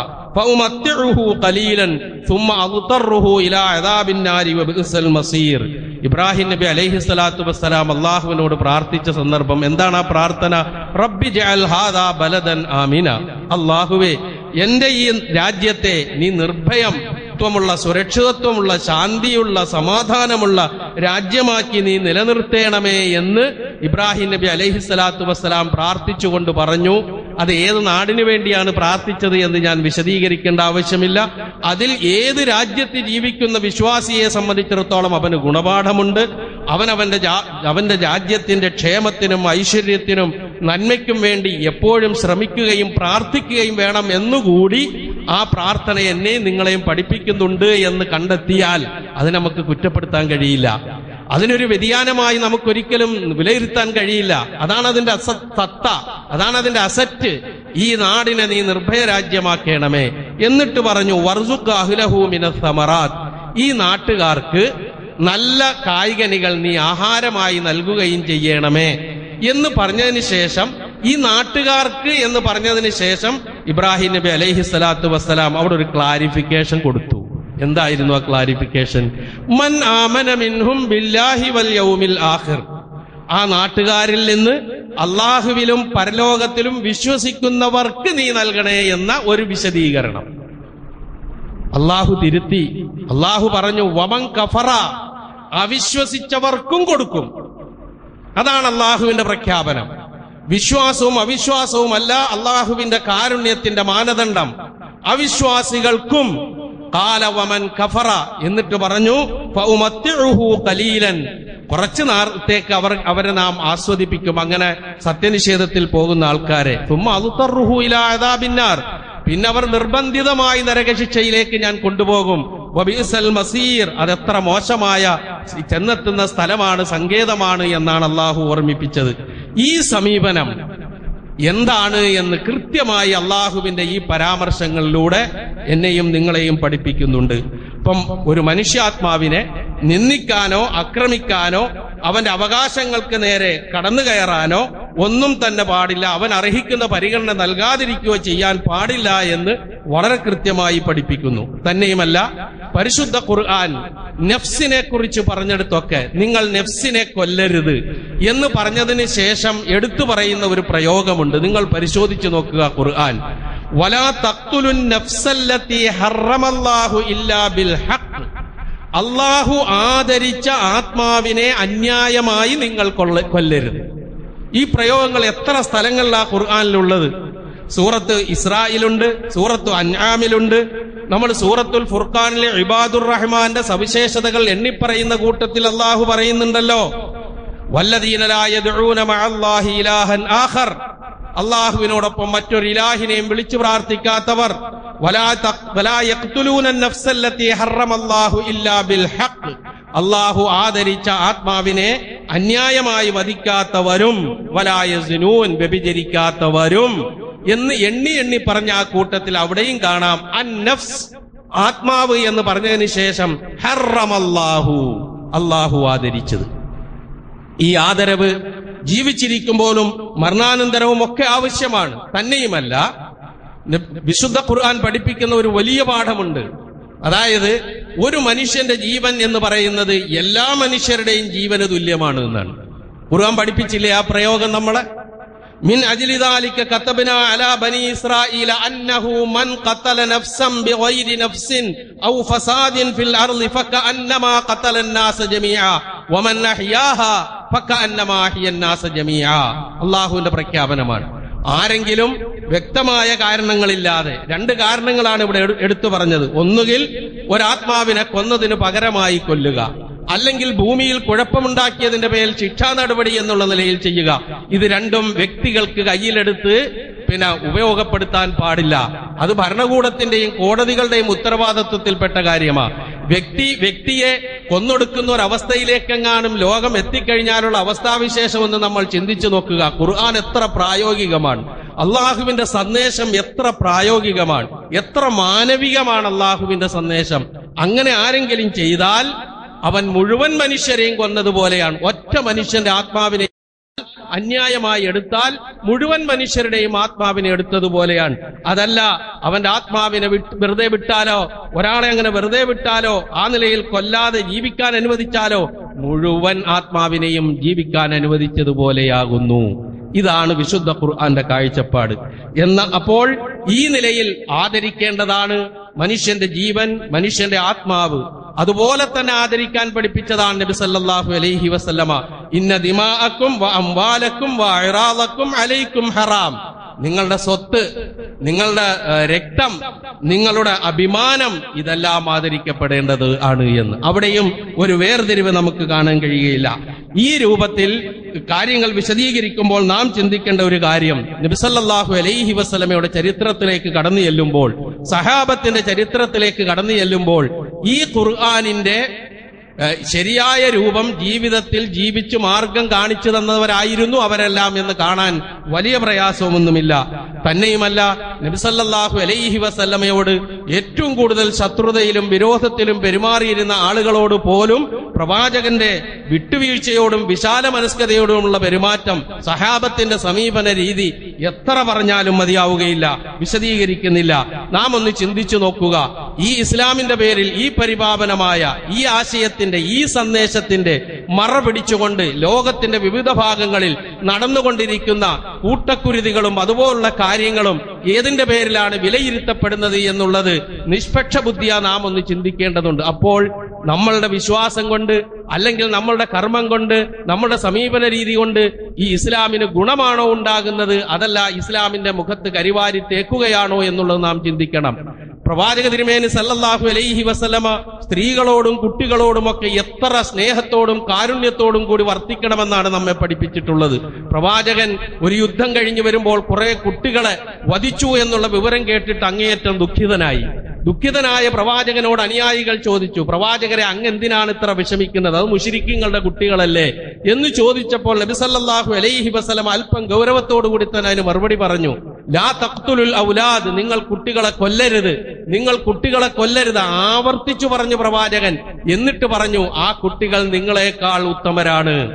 فأمتعه قليلا ثم أضطره إلى عذاب النار وبئس المصير ഇബ്രാഹിം നബി അലൈഹി സ്വലാത്തു വസ്സലാം അള്ളാഹുവിനോട് പ്രാർത്ഥിച്ച സന്ദർഭം എന്താണ് ആ പ്രാർത്ഥന റബ്ബി ജഅൽ ഹാദാ ബലദൻ ആമിന അള്ളാഹുവേ എന്റെ ഈ രാജ്യത്തെ നീ നിർഭയം ത്വമുള്ള സുരക്ഷിതത്വമുള്ള ശാന്തിയുള്ള സമാധാനമുള്ള രാജ്യമാക്കി നീ നിലനിർത്തേണമേ എന്ന് ഇബ്രാഹിം നബി അലൈഹി സ്വലാത്തു വസ്സലാം പ്രാർത്ഥിച്ചുകൊണ്ട് പറഞ്ഞു അത് ഏത് നാടിനു വേണ്ടിയാണ് പ്രാർത്ഥിച്ചത് എന്ന് ഞാൻ വിശദീകരിക്കേണ്ട ആവശ്യമില്ല അതിൽ ഏത് രാജ്യത്ത് ജീവിക്കുന്ന വിശ്വാസിയെ സംബന്ധിച്ചിടത്തോളം അവന് ഗുണപാഠമുണ്ട് അവൻ അവന്റെ ജാ- അവന്റെ രാജ്യത്തിന്റെ ക്ഷേമത്തിനും ഐശ്വര്യത്തിനും നന്മയ്ക്കും വേണ്ടി എപ്പോഴും ശ്രമിക്കുകയും പ്രാർത്ഥിക്കുകയും വേണം എന്നുകൂടി ആ പ്രാർത്ഥന എന്നെ നിങ്ങളെയും പഠിപ്പിക്കുന്നുണ്ട് എന്ന് കണ്ടെത്തിയാൽ അത് നമുക്ക് കുറ്റപ്പെടുത്താൻ കഴിയില്ല അതിനൊരു വ്യതിയാനമായി നമുക്കൊരിക്കലും വിലയിരുത്താൻ കഴിയില്ല അതാണ് അതിന്റെ അസ സത്ത അതാണ് അതിന്റെ അസറ്റ് ഈ നാടിനെ നീ നിർഭയ രാജ്യമാക്കണമേ എന്നിട്ട് പറഞ്ഞു വർസുഖ് അഹുലഹൂമിന സമറാത്ത് ഈ നാട്ടുകാർക്ക് നല്ല കായികനികൾ നീ ആഹാരമായി നൽകുകയും ചെയ്യണമേ എന്ന് പറഞ്ഞതിന് ശേഷം ഈ നാട്ടുകാർക്ക് എന്ന് പറഞ്ഞതിന് ശേഷം ഇബ്രാഹിം നബി അലൈഹി സ്വലാത്തു വസ്സലാം അവിടെ ഒരു ക്ലാരിഫിക്കേഷൻ കൊടുത്തു എന്തായിരുന്നു ആ ക്ലാരിഫിക്കേഷൻ മൻ ആമന മിൻഹും ബില്ലാഹി വൽ യൗമിൽ ആഖിർ ആ നാട്ടുകാരിൽ നിന്ന് അള്ളാഹുവിലും പരലോകത്തിലും വിശ്വസിക്കുന്നവർക്ക് നീ നൽകണേ എന്ന ഒരു വിശദീകരണം അള്ളാഹു തിരുത്തി അള്ളാഹു പറഞ്ഞു വമൻ കഫറ അവിശ്വസിച്ചവർക്കും കൊടുക്കും അതാണ് അള്ളാഹുവിന്റെ പ്രഖ്യാപനം വിശ്വാസവും അവിശ്വാസവും അല്ല അള്ളാഹുവിന്റെ കാരുണ്യത്തിന്റെ മാനദണ്ഡം അവിശ്വാസികൾക്കും കാലവമൻ കഫറ എന്നിട്ട് പറഞ്ഞു ഫഉമത്തിഉഹു ഖലീലൻ കുറച്ചു നേരത്തേക്ക് അവർ അവരെ നാം ആസ്വദിപ്പിക്കും അങ്ങനെ സത്യനിഷേധത്തിൽ പോകുന്ന ആൾക്കാരെ തുമ്മ അതുത്തറുഹു ഇലാ അദാബിന്നാർ പിന്നെ അവർ നിർബന്ധിതമായി നരകശിക്ഷയിലേക്ക് ഞാൻ കൊണ്ടുപോകും വബീസൽ മസീർ അതെത്ര മോശമായ ചെന്നെത്തുന്ന സ്ഥലമാണ് സങ്കേതമാണ് എന്നാണ് അള്ളാഹു ഓർമ്മിപ്പിച്ചത് ഈ സമീപനം എന്താണ് എന്ന് കൃത്യമായി അള്ളാഹുവിന്റെ ഈ പരാമർശങ്ങളിലൂടെ എന്നെയും നിങ്ങളെയും പഠിപ്പിക്കുന്നുണ്ട് ഇപ്പം ഒരു മനുഷ്യാത്മാവിനെ നിന്ദിക്കാനോ ആക്രമിക്കാനോ അവന്റെ അവകാശങ്ങൾക്ക് നേരെ കടന്നു കയറാനോ ഒന്നും തന്നെ പാടില്ല അവൻ അർഹിക്കുന്ന പരിഗണന നൽകാതിരിക്കുകയോ ചെയ്യാൻ പാടില്ല എന്ന് വളരെ കൃത്യമായി പഠിപ്പിക്കുന്നു തന്നെയുമല്ല പരിശുദ്ധ ഖുർആൻ നെഫ്സിനെ കുറിച്ച് പറഞ്ഞെടുത്തൊക്കെ നിങ്ങൾ നെഫ്സിനെ കൊല്ലരുത് എന്ന് പറഞ്ഞതിന് ശേഷം എടുത്തു പറയുന്ന ഒരു പ്രയോഗമുണ്ട് നിങ്ങൾ പരിശോധിച്ചു നോക്കുക ഖുർആൻ വലാ തഖ്തുലുൻ നഫ്സല്ലത്തി ഹറമല്ലാഹു ഇല്ലാ ബിൽ ഹഖ് അള്ളാഹു ആദരിച്ച ആത്മാവിനെ അന്യായമായി നിങ്ങൾ കൊള്ള കൊല്ലരുത് ഈ പ്രയോഗങ്ങൾ എത്ര സ്ഥലങ്ങളിലാ ഖുർആാനിലുള്ളത് സൂറത്ത് ഇസ്രായിലുണ്ട് സൂറത്തു അൻആമിലുണ്ട് നമ്മൾ സൂറത്തുൽ ഫുർഖാനിലെ ഇബാദുർ റഹ്മാന്റെ സവിശേഷതകൾ എണ്ണിപ്പറയുന്ന കൂട്ടത്തിൽ അള്ളാഹു പറയുന്നുണ്ടല്ലോ വല്ലദീനലായ ഇലാഹൻ ആഖർ അള്ളാഹുവിനോടൊപ്പം മറ്റൊരു ഇലാഹിനെയും വിളിച്ചു പ്രാർത്ഥിക്കാത്തവർ വലാ തഖ്- വലാ യഖ്തുലൂന നഫ്സല്ലത്തി ഹറമല്ലാഹു ഇല്ലാ ബിൽ ഹഖ് അള്ളാഹു ആദരിച്ച ആത്മാവിനെ അന്യായമായി വധിക്കാത്തവരും വലായസിനൂൻ വ്യഭിചരിക്കാത്തവരും എന്ന് എണ്ണി എണ്ണി പറഞ്ഞ ആ കൂട്ടത്തിൽ അവിടെയും കാണാം അൻ നഫ്സ് ആത്മാവ് എന്ന് പറഞ്ഞതിന് ശേഷം ഹറമല്ലാഹു അള്ളാഹു ആദരിച്ചത് ഈ ആദരവ് ജീവിച്ചിരിക്കുമ്പോഴും മരണാനന്തരവും ഒക്കെ ആവശ്യമാണ് തന്നെയുമല്ല ന- വിശുദ്ധ ഖുർആൻ പഠിപ്പിക്കുന്ന ഒരു വലിയ പാഠമുണ്ട് അതായത് ഒരു മനുഷ്യന്റെ ജീവൻ എന്ന് പറയുന്നത് എല്ലാ മനുഷ്യരുടെയും ജീവന് തുല്യമാണ് എന്നാണ് ഖുർആൻ പഠിപ്പിച്ചില്ലേ ആ പ്രയോഗം നമ്മളെ من أجل ذلك كتبنا على بني إسرائيل أنه من قتل نفسا بغير نفس أو فساد في الأرض فكأنما قتل الناس جميعا ومن أحياها فكأنما أحيا الناس جميعا അള്ളാഹുവിന്റെ പ്രഖ്യാപനമാണ് ആരെങ്കിലും വ്യക്തമായ കാരണങ്ങളില്ലാതെ രണ്ട് കാരണങ്ങളാണ് ഇവിടെ എടു- എടുത്തു പറഞ്ഞത് ഒന്നുകിൽ ഒരാത്മാവിനെ കൊന്നതിന് പകരമായി കൊല്ലുക അല്ലെങ്കിൽ ഭൂമിയിൽ കുഴപ്പമുണ്ടാക്കിയതിന്റെ പേരിൽ ശിക്ഷാ നടപടി എന്നുള്ള നിലയിൽ ചെയ്യുക ഇത് രണ്ടും വ്യക്തികൾക്ക് കയ്യിലെടുത്ത് പിന്നെ ഉപയോഗപ്പെടുത്താൻ പാടില്ല അത് ഭരണകൂടത്തിന്റെയും കോടതികളുടെയും ഉത്തരവാദിത്വത്തിൽപ്പെട്ട കാര്യമാണ് വ്യക്തി വ്യക്തിയെ കൊന്നൊടുക്കുന്ന ഒരു അവസ്ഥയിലേക്കെങ്ങാനും ലോകം എത്തിക്കഴിഞ്ഞാലുള്ള അവസ്ഥാവിശേഷം എന്ന് നമ്മൾ ചിന്തിച്ചു നോക്കുക ഖുർആൻ എത്ര പ്രായോഗികമാണ് അള്ളാഹുവിന്റെ സന്ദേശം എത്ര പ്രായോഗികമാണ് എത്ര മാനവികമാണ് അള്ളാഹുവിന്റെ സന്ദേശം അങ്ങനെ ആരെങ്കിലും ചെയ്താൽ അവൻ മുഴുവൻ മനുഷ്യരെയും കൊന്നതുപോലെയാണ് ഒറ്റ മനുഷ്യന്റെ ആത്മാവിനെ അന്യായമായി എടുത്താൽ മുഴുവൻ മനുഷ്യരുടെയും ആത്മാവിനെ എടുത്തതുപോലെയാണ് അതല്ല അവന്റെ ആത്മാവിനെ വിട്ട് വെറുതെ വിട്ടാലോ ഒരാളെ അങ്ങനെ വെറുതെ വിട്ടാലോ ആ നിലയിൽ കൊല്ലാതെ ജീവിക്കാൻ അനുവദിച്ചാലോ മുഴുവൻ ആത്മാവിനെയും ജീവിക്കാൻ അനുവദിച്ചതുപോലെയാകുന്നു ഇതാണ് വിശുദ്ധ ഖുർആന്റെ കാഴ്ചപ്പാട് എന്ന അപ്പോൾ ഈ നിലയിൽ ആദരിക്കേണ്ടതാണ് മനുഷ്യന്റെ ജീവൻ മനുഷ്യന്റെ ആത്മാവ് അതുപോലെ തന്നെ ആദരിക്കാൻ പഠിപ്പിച്ചതാണ് നബി സല്ലല്ലാഹു അലൈഹി വസല്ലമ ഇന്ന ദിമാഅക്കും വ അംവാലക്കും വ അറാദക്കും അലൈക്കും ഹറാം നിങ്ങളുടെ സ്വത്ത് നിങ്ങളുടെ ഏഹ്, രക്തം നിങ്ങളുടെ അഭിമാനം ഇതെല്ലാം ആദരിക്കപ്പെടേണ്ടത് ആണ് എന്ന് അവിടെയും ഒരു വേർതിരിവ് നമുക്ക് കാണാൻ കഴിയുകയില്ല ഈ രൂപത്തിൽ കാര്യങ്ങൾ വിശദീകരിക്കുമ്പോൾ നാം ചിന്തിക്കേണ്ട ഒരു കാര്യം നബിസല്ലാഹു അലൈഹി വസ്ലമയുടെ ചരിത്രത്തിലേക്ക് കടന്നു ചെല്ലുമ്പോൾ സഹാബത്തിന്റെ ചരിത്രത്തിലേക്ക് കടന്നു ചെല്ലുമ്പോൾ ഈ ഖുർആാനിന്റെ ഏഹ് ശരിയായ രൂപം ജീവിതത്തിൽ ജീവിച്ചു മാർഗം കാണിച്ചു തന്നവരായിരുന്നു അവരെല്ലാം എന്ന് കാണാൻ വലിയ പ്രയാസമൊന്നുമില്ല തന്നെയുമല്ല നബിസല്ലാഹു അലൈഹി വസല്ലമയോട് ഏറ്റവും കൂടുതൽ ശത്രുതയിലും വിരോധത്തിലും പെരുമാറിയിരുന്ന ആളുകളോട് പോലും പ്രവാചകന്റെ വിട്ടുവീഴ്ചയോടും വിശാല മനസ്കതയോടുമുള്ള പെരുമാറ്റം സഹാബത്തിന്റെ സമീപന രീതി എത്ര പറഞ്ഞാലും മതിയാവുകയില്ല വിശദീകരിക്കുന്നില്ല നാം ഒന്ന് ചിന്തിച്ചു നോക്കുക ഈ ഇസ്ലാമിന്റെ പേരിൽ ഈ പരിപാവനമായ ഈ ആശയത്തിന്റെ ഈ സന്ദേശത്തിന്റെ മറ പിടിച്ചുകൊണ്ട് ലോകത്തിന്റെ വിവിധ ഭാഗങ്ങളിൽ നടന്നുകൊണ്ടിരിക്കുന്ന കൂട്ടക്കുരുതികളും അതുപോലുള്ള കാര്യങ്ങളും ഏതിന്റെ പേരിലാണ് വിലയിരുത്തപ്പെടുന്നത് എന്നുള്ളത് നിഷ്പക്ഷ ബുദ്ധിയാ നാം ഒന്ന് ചിന്തിക്കേണ്ടതുണ്ട് അപ്പോൾ നമ്മളുടെ വിശ്വാസം കൊണ്ട് അല്ലെങ്കിൽ നമ്മളുടെ കർമ്മം കൊണ്ട് നമ്മുടെ സമീപന രീതി കൊണ്ട് ഈ ഇസ്ലാമിന് ഗുണമാണോ ഉണ്ടാകുന്നത് അതല്ല ഇസ്ലാമിന്റെ മുഖത്ത് കരിവാരി തേക്കുകയാണോ എന്നുള്ളത് നാം ചിന്തിക്കണം പ്രവാചക തിരുമേനി സല്ലല്ലാഹു അലൈഹി വസല്ലമ സ്ത്രീകളോടും കുട്ടികളോടുമൊക്കെ എത്ര സ്നേഹത്തോടും കാരുണ്യത്തോടും കൂടി വർത്തിക്കണമെന്നാണ് നമ്മെ പഠിപ്പിച്ചിട്ടുള്ളത് പ്രവാചകൻ ഒരു യുദ്ധം കഴിഞ്ഞു വരുമ്പോൾ കുറെ കുട്ടികളെ വധിച്ചു എന്നുള്ള വിവരം കേട്ടിട്ട് അങ്ങേയറ്റം ദുഃഖിതനായി ദുഃഖിതനായ പ്രവാചകനോട് അനുയായികൾ ചോദിച്ചു പ്രവാചകരെ അങ്ങ് എന്തിനാണ് ഇത്ര വിഷമിക്കുന്നത് അത് മുഷിരിക്കങ്ങളുടെ കുട്ടികളല്ലേ എന്ന് ചോദിച്ചപ്പോൾ നബിസല്ലാഹു അലൈഹി വസല്ലം അല്പം ഗൗരവത്തോടു കൂടി തന്നെ അതിന് മറുപടി പറഞ്ഞു ലാ തഖ്തുലുൽ ഔലാദ് നിങ്ങൾ കുട്ടികളെ കൊല്ലരുത് നിങ്ങൾ കുട്ടികളെ കൊല്ലരുത് ആവർത്തിച്ചു പറഞ്ഞു പ്രവാചകൻ എന്നിട്ട് പറഞ്ഞു ആ കുട്ടികൾ നിങ്ങളെക്കാൾ ഉത്തമരാണ്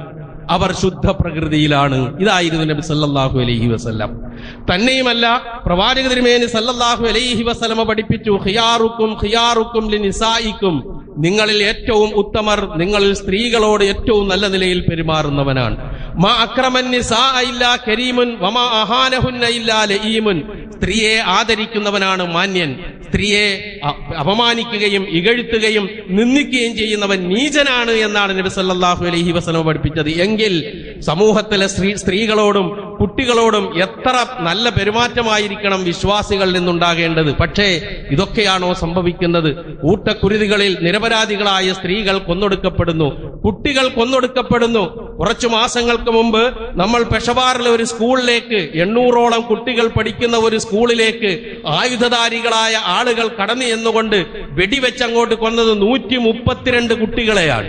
അവർ ശുദ്ധ പ്രകൃതിയിലാണ് ഇതായിരുന്നു നബി സല്ലല്ലാഹു അലൈഹി വസല്ലം തന്നെയുമല്ല പ്രവാചക തിരുമേനി സല്ലല്ലാഹു അലൈഹി വസല്ലമ പഠിപ്പിച്ചു ഖിയാറുക്കും ഖിയാറുക്കും ലിനിസായിക്കും നിങ്ങളിൽ ഏറ്റവും ഉത്തമർ നിങ്ങളിൽ സ്ത്രീകളോട് ഏറ്റവും നല്ല നിലയിൽ പെരുമാറുന്നവനാണ് മാ അക്രമൻ നിസാ ഇല്ലാ കരീമുൻ വമാ അഹാനഹുന്ന ഇല്ലാ ലഈമുൻ സ്ത്രീയെ ആദരിക്കുന്നവനാണ് മാന്യൻ സ്ത്രീയെ അ- അപമാനിക്കുകയും ഇകഴ്ത്തുകയും നിന്ദിക്കുകയും ചെയ്യുന്നവൻ നീചനാണ് എന്നാണ് നബി സല്ലല്ലാഹു അലൈഹി വസല്ലം പഠിപ്പിച്ചത് എങ്കിൽ സമൂഹത്തിലെ സ്ത്രീ സ്ത്രീകളോടും കുട്ടികളോടും എത്ര നല്ല പെരുമാറ്റമായിരിക്കണം വിശ്വാസികളിൽ നിന്നുണ്ടാകേണ്ടത് പക്ഷേ ഇതൊക്കെയാണോ സംഭവിക്കുന്നത് ഊട്ടക്കുരുതികളിൽ നിരപരാധികളായ സ്ത്രീകൾ കൊന്നൊടുക്കപ്പെടുന്നു കുട്ടികൾ കൊന്നൊടുക്കപ്പെടുന്നു കുറച്ചു മാസങ്ങൾക്ക് മുമ്പ് നമ്മൾ പെഷവാറിലെ ഒരു സ്കൂളിലേക്ക് എണ്ണൂറോളം കുട്ടികൾ പഠിക്കുന്ന ഒരു സ്കൂളിലേക്ക് ആയുധധാരികളായ ആളുകൾ കടന്നു എന്നുകൊണ്ട് വെടിവെച്ചങ്ങോട്ട് കൊന്നത് നൂറ്റി മുപ്പത്തിരണ്ട് കുട്ടികളെയാണ്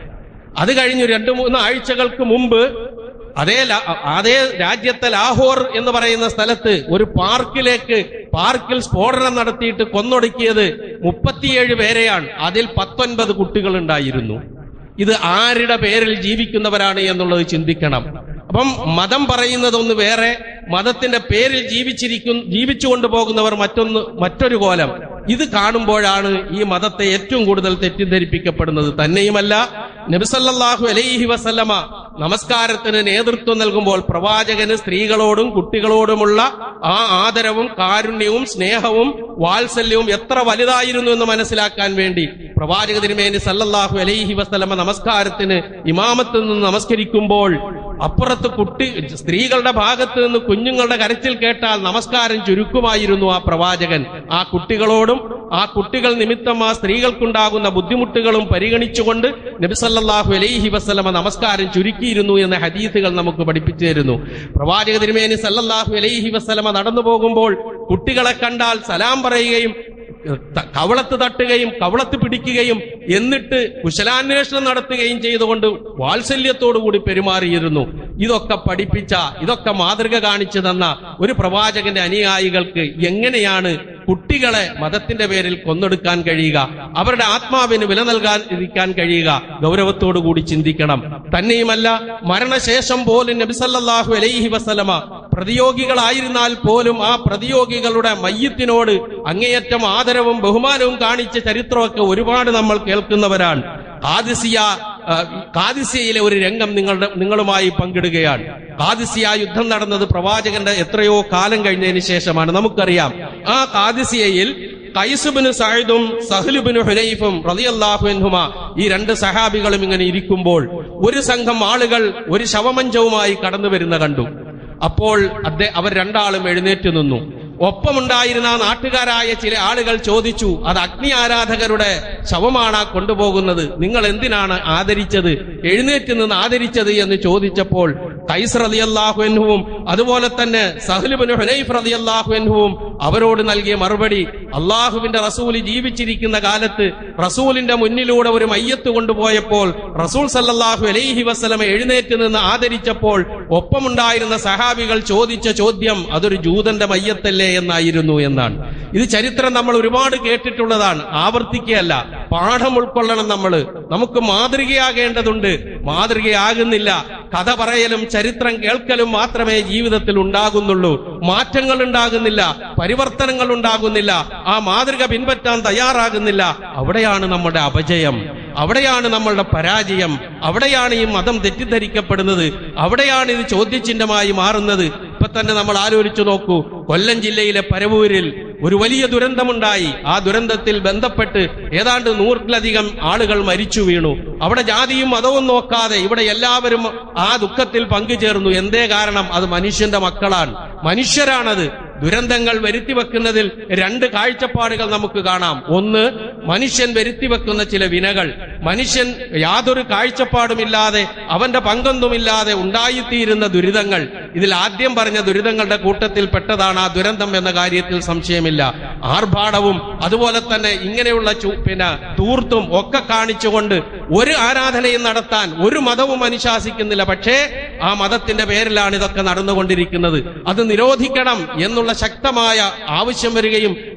അത് കഴിഞ്ഞ് രണ്ടു മൂന്ന് ആഴ്ചകൾക്ക് മുമ്പ് അതേ ലാ- അതേ രാജ്യത്തെ ലാഹോർ എന്ന് പറയുന്ന സ്ഥലത്ത് ഒരു പാർക്കിലേക്ക് പാർക്കിൽ സ്ഫോടനം നടത്തിയിട്ട് കൊന്നൊടുക്കിയത് മുപ്പത്തിയേഴ് പേരെയാണ് അതിൽ പത്തൊൻപത് കുട്ടികൾ ഉണ്ടായിരുന്നു ഇത് ആരുടെ പേരിൽ ജീവിക്കുന്നവരാണ് എന്നുള്ളത് ചിന്തിക്കണം അപ്പം മതം പറയുന്നതൊന്ന് വേറെ മതത്തിന്റെ പേരിൽ ജീവിച്ചിരിക്കും ജീവിച്ചുകൊണ്ട് പോകുന്നവർ മറ്റൊന്ന് മറ്റൊരു കോലം ഇത് കാണുമ്പോഴാണ് ഈ മതത്തെ ഏറ്റവും കൂടുതൽ തെറ്റിദ്ധരിപ്പിക്കപ്പെടുന്നത് തന്നെയുമല്ല നബിസല്ലാഹു അലൈഹി വസല്ലമ നമസ്കാരത്തിന് നേതൃത്വം നൽകുമ്പോൾ പ്രവാചകന് സ്ത്രീകളോടും കുട്ടികളോടുമുള്ള ആ ആദരവും കാരുണ്യവും സ്നേഹവും വാത്സല്യവും എത്ര വലുതായിരുന്നു എന്ന് മനസ്സിലാക്കാൻ വേണ്ടി പ്രവാചക തിരുമേനി സല്ലല്ലാഹു അലൈഹി വസല്ലമ നമസ്കാരത്തിന് ഇമാമത്ത് നിന്ന് നമസ്കരിക്കുമ്പോൾ അപ്പുറത്ത് കുട്ടി സ്ത്രീകളുടെ ഭാഗത്ത് നിന്ന് കുഞ്ഞുങ്ങളുടെ കരച്ചിൽ കേട്ടാൽ നമസ്കാരം ചുരുക്കുമായിരുന്നു ആ പ്രവാചകൻ ആ കുട്ടികളോടും ആ കുട്ടികൾ നിമിത്തം ആ സ്ത്രീകൾക്കുണ്ടാകുന്ന ബുദ്ധിമുട്ടുകളും പരിഗണിച്ചുകൊണ്ട് നബിസല്ലാഹു അലൈഹി വസ്ലമ നമസ്കാരം ചുരുക്കിയിരുന്നു എന്ന ഹദീസുകൾ നമുക്ക് പഠിപ്പിച്ചു തരുന്നു പ്രവാചക തിരുമേനി സല്ലല്ലാഹു അലൈഹി വസ്ലമ നടന്നു പോകുമ്പോൾ കുട്ടികളെ കണ്ടാൽ സലാം പറയുകയും ത- കവളത്ത് തട്ടുകയും കവളത്ത് പിടിക്കുകയും എന്നിട്ട് കുശലാന്വേഷണം നടത്തുകയും ചെയ്തുകൊണ്ട് വാത്സല്യത്തോടു കൂടി പെരുമാറിയിരുന്നു ഇതൊക്കെ പഠിപ്പിച്ച ഇതൊക്കെ മാതൃക കാണിച്ചു തന്ന ഒരു പ്രവാചകന്റെ അനുയായികൾക്ക് എങ്ങനെയാണ് കുട്ടികളെ മതത്തിന്റെ പേരിൽ കൊന്നൊടുക്കാൻ കഴിയുക അവരുടെ ആത്മാവിന് വില നൽകാൻ ഇരിക്കാൻ കഴിയുക ഗൗരവത്തോടു കൂടി ചിന്തിക്കണം തന്നെയുമല്ല മരണശേഷം പോലും നബിസല്ലാഹു അലൈഹി വസലമ പ്രതിയോഗികളായിരുന്നാൽ പോലും ആ പ്രതിയോഗികളുടെ മയ്യത്തിനോട് അങ്ങേയറ്റം ആദരവും ബഹുമാനവും കാണിച്ച ചരിത്രമൊക്കെ ഒരുപാട് നമ്മൾ കേൾക്കുന്നവരാണ് കാദിസിയ ആ, കാദിസിയയിലെ ഒരു രംഗം നിങ്ങളുടെ നിങ്ങളുമായി പങ്കിടുകയാണ് കാദിസിയ യുദ്ധം നടന്നത് പ്രവാചകന്റെ എത്രയോ കാലം കഴിഞ്ഞതിന് ശേഷമാണ് നമുക്കറിയാം ആ കാദിസിയയിൽ കൈസുബിന് സായിദും സഹലുബിന് ഹുനൈഫും റളിയല്ലാഹുൻഹുമ ഈ രണ്ട് സഹാബികളും ഇങ്ങനെ ഇരിക്കുമ്പോൾ ഒരു സംഘം ആളുകൾ ഒരു ശവമഞ്ചവുമായി കടന്നു വരുന്ന കണ്ടു അപ്പോൾ അദ്ദേഹം അവർ രണ്ടാളും എഴുന്നേറ്റ് നിന്നു ഒപ്പമുണ്ടായിരുന്ന ആ നാട്ടുകാരായ ചില ആളുകൾ ചോദിച്ചു അത് അഗ്നി ആരാധകരുടെ ശവമാണ് ആ കൊണ്ടുപോകുന്നത് നിങ്ങൾ എന്തിനാണ് ആദരിച്ചത് എഴുന്നേറ്റ് നിന്ന് ആദരിച്ചത് എന്ന് ചോദിച്ചപ്പോൾ കൈസ് റളിയല്ലാഹുവിൻഹുവും അതുപോലെ തന്നെ സഹലുബിന് ഹുനൈഫ് റളിയല്ലാഹുവിൻഹുവും അവരോട് നൽകിയ മറുപടി അള്ളാഹുവിന്റെ റസൂൽ ജീവിച്ചിരിക്കുന്ന കാലത്ത് റസൂലിന്റെ മുന്നിലൂടെ ഒരു മയ്യത്ത് കൊണ്ടുപോയപ്പോൾ റസൂൽ സല്ലല്ലാഹു അലൈഹി വസല്ലമ എഴുന്നേറ്റ് നിന്ന് ആദരിച്ചപ്പോൾ ഒപ്പമുണ്ടായിരുന്ന സഹാബികൾ ചോദിച്ച ചോദ്യം അതൊരു ജൂതന്റെ മയ്യത്തല്ലേ എന്നായിരുന്നു എന്നാണ് ഇത് ചരിത്രം നമ്മൾ ഒരുപാട് കേട്ടിട്ടുള്ളതാണ് ആവർത്തിക്കുകയല്ല പാഠം ഉൾക്കൊള്ളണം നമ്മൾ നമുക്ക് മാതൃകയാകേണ്ടതുണ്ട് മാതൃകയാകുന്നില്ല കഥ പറയലും ചരിത്രം കേൾക്കലും മാത്രമേ ജീവിതത്തിൽ ഉണ്ടാകുന്നുള്ളൂ മാറ്റങ്ങൾ ഉണ്ടാകുന്നില്ല പരിവർത്തനങ്ങൾ ഉണ്ടാകുന്നില്ല ആ മാതൃക പിൻപറ്റാൻ തയ്യാറാകുന്നില്ല അവിടെയാണ് നമ്മുടെ അപജയം അവിടെയാണ് നമ്മളുടെ പരാജയം അവിടെയാണ് ഈ മതം തെറ്റിദ്ധരിക്കപ്പെടുന്നത് അവിടെയാണ് ഇത് ചോദ്യചിഹ്നമായി മാറുന്നത് ഇപ്പൊ തന്നെ നമ്മൾ ആലോചിച്ചു നോക്കൂ കൊല്ലം ജില്ലയിലെ പരവൂരിൽ ഒരു വലിയ ദുരന്തമുണ്ടായി ആ ദുരന്തത്തിൽ ബന്ധപ്പെട്ട് ഏതാണ്ട് നൂറിലധികം ആളുകൾ മരിച്ചു വീണു അവിടെ ജാതിയും മതവും നോക്കാതെ ഇവിടെ എല്ലാവരും ആ ദുഃഖത്തിൽ പങ്കുചേർന്നു എന്തേ കാരണം അത് മനുഷ്യന്റെ മക്കളാണ് മനുഷ്യരാണത് ദുരന്തങ്ങൾ വരുത്തിവെക്കുന്നതിൽ രണ്ട് കാഴ്ചപ്പാടുകൾ നമുക്ക് കാണാം ഒന്ന് മനുഷ്യൻ വരുത്തിവെക്കുന്ന ചില വിനകൾ മനുഷ്യൻ യാതൊരു കാഴ്ചപ്പാടുമില്ലാതെ അവന്റെ പങ്കൊന്നുമില്ലാതെ ഉണ്ടായിത്തീരുന്ന ദുരിതങ്ങൾ ഇതിൽ ആദ്യം പറഞ്ഞ ദുരിതങ്ങളുടെ കൂട്ടത്തിൽ പെട്ടതാണ് ആ ദുരന്തം എന്ന കാര്യത്തിൽ സംശയമില്ല ആർഭാടവും അതുപോലെ തന്നെ ഇങ്ങനെയുള്ള ചു- പിന്നെ തൂർത്തും ഒക്കെ കാണിച്ചുകൊണ്ട് ഒരു ആരാധനയും നടത്താൻ ഒരു മതവും അനുശാസിക്കുന്നില്ല പക്ഷേ ആ മതത്തിന്റെ പേരിലാണ് ഇതൊക്കെ നടന്നുകൊണ്ടിരിക്കുന്നത് അത് നിരോധിക്കണം എന്നുള്ള ശക്തമായ ആവശ്യം വരികയും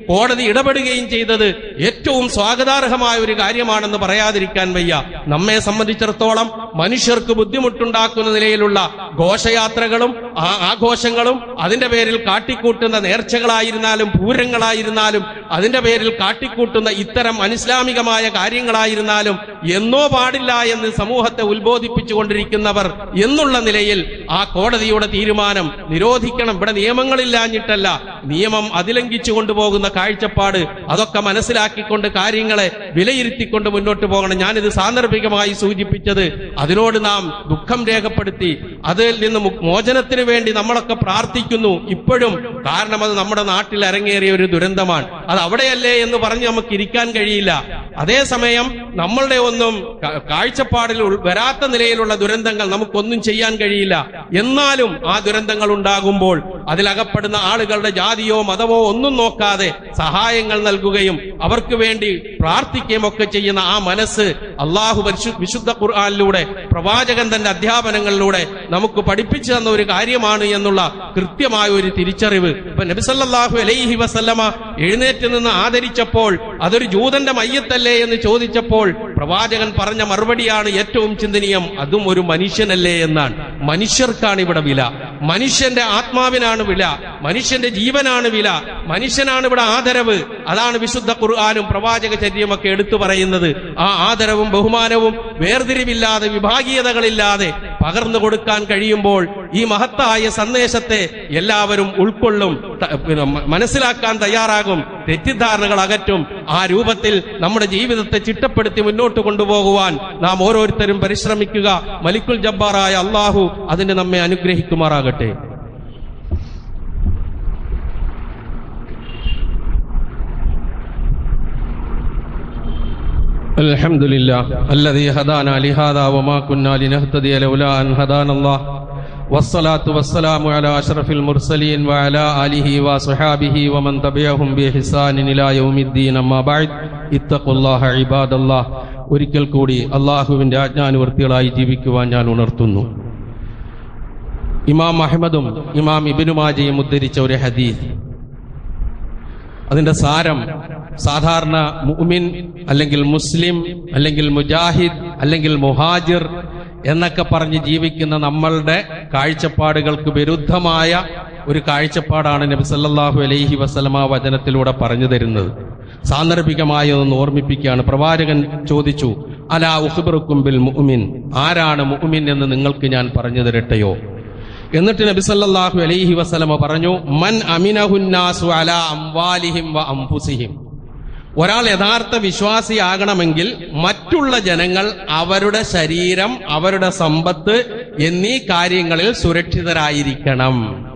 കോടതി ഇടപെടുകയും ചെയ്തത് ഏറ്റവും സ്വാഗതാർഹമായ ഒരു കാര്യമാണെന്ന് പറയാതിരിക്കാൻ വയ്യ നമ്മെ സംബന്ധിച്ചിടത്തോളം മനുഷ്യർക്ക് ബുദ്ധിമുട്ടുണ്ടാക്കുന്ന നിലയിലുള്ള ഘോഷയാത്രകളും ആ ആഘോഷങ്ങളും അതിന്റെ പേരിൽ കാട്ടിക്കൂട്ടുന്ന നേർച്ചകളായിരുന്നാലും പൂരങ്ങളായിരുന്നാലും അതിന്റെ പേരിൽ കാട്ടിക്കൂട്ടുന്ന ഇത്തരം അനിസ്ലാമികമായ കാര്യങ്ങളായിരുന്നാലും എന്നോ പാടില്ല എന്ന് സമൂഹത്തെ ഉത്ബോധിപ്പിച്ചുകൊണ്ടിരിക്കുന്നവർ എന്നുള്ള നിലയിൽ ആ കോടതിയുടെ തീരുമാനം നിരോധിക്കണം ഇവിടെ നിയമങ്ങളില്ലാഞ്ഞിട്ടല്ല നിയമം അതിലംഘിച്ചു കൊണ്ടുപോകുന്ന കാഴ്ചപ്പാട് അതൊക്കെ മനസ്സിലാക്കിക്കൊണ്ട് കാര്യങ്ങളെ വിലയിരുത്തിക്കൊണ്ട് മുന്നോട്ട് പോകണം ഞാനിത് സാന്ദർഭികമായി സൂചിപ്പിച്ചത് അതിനോട് നാം ദുഃഖം രേഖപ്പെടുത്തി അതിൽ നിന്ന് മു- മോചനത്തിന് വേണ്ടി നമ്മളൊക്കെ പ്രാർത്ഥിക്കുന്നു ഇപ്പോഴും കാരണം അത് നമ്മുടെ നാട്ടിൽ ഇറങ്ങേറിയ ഒരു ദുരന്തമാണ് അത് അവിടെയല്ലേ എന്ന് പറഞ്ഞ് നമുക്ക് ഇരിക്കാൻ കഴിയില്ല അതേസമയം നമ്മളുടെ ഒന്നും ക- കാഴ്ചപ്പാടിൽ ഉൾ- വരാത്ത നിലയിലുള്ള ദുരന്തങ്ങൾ നമുക്കൊന്നും ചെയ്യാൻ കഴിയില്ല എന്നാലും ആ ദുരന്തങ്ങൾ ഉണ്ടാകുമ്പോൾ അതിലകപ്പെടുന്ന ആളുകളുടെ ജാതിയോ മതമോ ഒന്നും നോക്കാതെ സഹായങ്ങൾ നൽകുകയും അവർക്ക് വേണ്ടി പ്രാർത്ഥിക്കുകയും ഒക്കെ ചെയ്യുന്ന ആ മനസ്സ് അള്ളാഹു പരിശു വിശുദ്ധ ഖുർആാനിലൂടെ പ്രവാചകൻ തന്റെ അധ്യാപനങ്ങളിലൂടെ നമുക്ക് പഠിപ്പിച്ചു തന്ന ഒരു കാര്യമാണ് എന്നുള്ള കൃത്യമായ ഒരു തിരിച്ചറിവ് ഇപ്പൊ നബിസല്ലാഹു അലൈഹി വസല്ലമ എഴുന്നേറ്റ് നിന്ന് ആദരിച്ചപ്പോൾ അതൊരു ജൂതന്റെ മയ്യത്തല്ലേ എന്ന് ചോദിച്ചപ്പോൾ പ്രവാചകൻ പറഞ്ഞ മറുപടിയാണ് ഏറ്റവും ചിന്തനീയം അതും ഒരു മനുഷ്യനല്ലേ എന്നാണ് മനുഷ്യർക്കാണ് ഇവിടെ വില മനുഷ്യന്റെ ആത്മാവിനാണ് വില മനുഷ്യന്റെ ജീവനാണ് വില മനുഷ്യനാണ് ഇവിടെ ആദരവ് അതാണ് വിശുദ്ധ ഖുർആാനും പ്രവാചക ചര്യമൊക്കെ എടുത്തു പറയുന്നത് ആ ആദരവും ബഹുമാനവും വേർതിരിവില്ലാതെ വിഭാഗീയതകളില്ലാതെ പകർന്നു കൊടുക്കാൻ കഴിയുമ്പോൾ ഈ മഹത്തായ സന്ദേശത്തെ എല്ലാവരും ഉൾക്കൊള്ളും ത- പിന്നെ മ- മനസ്സിലാക്കാൻ തയ്യാറാകും തെറ്റിദ്ധാരണകൾ അകറ്റും ആ രൂപത്തിൽ നമ്മുടെ ജീവിതത്തെ ചിട്ടപ്പെടുത്തി മുന്നോട്ട് കൊണ്ടുപോകുവാൻ നാം ഓരോരുത്തരും പരിശ്രമിക്കുക മലിക്കുൽ ജബ്ബാറായ അള്ളാഹു അതിന് നമ്മെ അനുഗ്രഹിക്കുമാറാകട്ടെ الحمد لله الذي هدانا لهذا وما كنا لنهتدي لولا أن هدانا الله والصلاة والسلام على أشرف المرسلين وعلى آله وصحابه ومن تبعهم بإحسان إلى يوم الدين أما بعد اتقوا الله عباد الله ഒരിക്കൽ കൂടി അള്ളാഹുവിന്റെ ആജ്ഞാനുവർത്തികളായി ജീവിക്കുവാൻ ഞാൻ ഉണർത്തുന്നു ഇമാം അഹമ്മദും ഇമാം ഇബിനുമാജയും ഉദ്ധരിച്ച ഒരു ഹദീസ് അതിന്റെ സാരം സാധാരണ മുഅ്മിൻ അല്ലെങ്കിൽ മുസ്ലിം അല്ലെങ്കിൽ മുജാഹിദ് അല്ലെങ്കിൽ മുഹാജിർ എന്നൊക്കെ പറഞ്ഞ് ജീവിക്കുന്ന നമ്മളുടെ കാഴ്ചപ്പാടുകൾക്ക് വിരുദ്ധമായ ഒരു കാഴ്ചപ്പാടാണ് നബി സല്ലല്ലാഹു അലൈഹി വസല്ലമ വചനത്തിലൂടെ പറഞ്ഞു തരുന്നത് സാന്ദർഭികമായി ഒന്ന് ഓർമ്മിപ്പിക്കുകയാണ് പ്രവാചകൻ ചോദിച്ചു അലാ ഉഖ്ബിറുക്കും ബിൽ മുഅ്മിൻ ആരാണ് മുഅ്മിൻ എന്ന് നിങ്ങൾക്ക് ഞാൻ പറഞ്ഞു തരട്ടെയോ എന്നിട്ട് നബി സല്ലല്ലാഹു അലൈഹി വസല്ലമ പറഞ്ഞു മൻ അമിനഹുന്നാസു അലാ അംവാലിഹിം വ അംഫുസിഹിം ഒരാൾ യഥാർത്ഥ വിശ്വാസിയാകണമെങ്കിൽ മറ്റുള്ള ജനങ്ങൾ അവരുടെ ശരീരം അവരുടെ സമ്പത്ത് എന്നീ കാര്യങ്ങളിൽ സുരക്ഷിതരായിരിക്കണം